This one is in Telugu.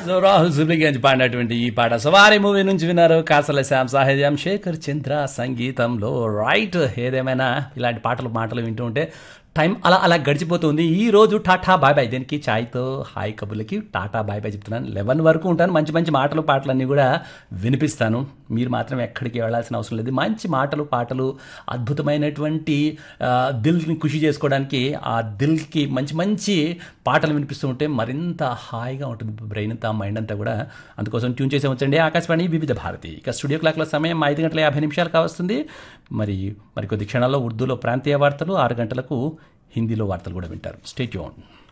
సో రాహుల్ సుబ్లిగంజ్ పాడినటువంటి ఈ పాట సవారి మూవీ నుంచి విన్నారు కాసల శ్యామ్ సాహిత్యం శేఖర్ చంద్ర సంగీతంలో రైట్ ఏదేమైనా ఇలాంటి పాటలు మాటలు వింటూ ఉంటే టైం అలా అలా గడిచిపోతుంది ఈ రోజు టాటా బాయ్ బాయ్ దీనికి ఛాయ్తో హాయ్ కబుర్లకి టాటా బాయ్ బాయ్ చెప్తున్నాను లెవెన్ వరకు ఉంటాను మంచి మంచి మాటలు పాటలన్నీ కూడా వినిపిస్తాను మీరు మాత్రం ఎక్కడికి వెళ్ళాల్సిన అవసరం లేదు మంచి మాటలు పాటలు అద్భుతమైనటువంటి ఆ, దిల్ని ఖుషి చేసుకోవడానికి ఆ దిల్కి మంచి మంచి పాటలు వినిపిస్తూ ఉంటే మరింత హాయిగా ఉంటుంది బ్రెయిన్ అంతా మైండ్ అంతా కూడా అందుకోసం ట్యూన్ చేసే ఉంచండి ఆకాశవాణి వివిధ భారతి ఇక స్టూడియో క్లాక్ల సమయం ఐదు గంటల యాభై నిమిషాలు కావస్తుంది మరి మరికొద్ది క్షణాల్లో ఉర్దూలో ప్రాంతీయ వార్తలు ఆరు గంటలకు హిందీలో వార్తలు కూడా వింటారు స్టేట్ యూన్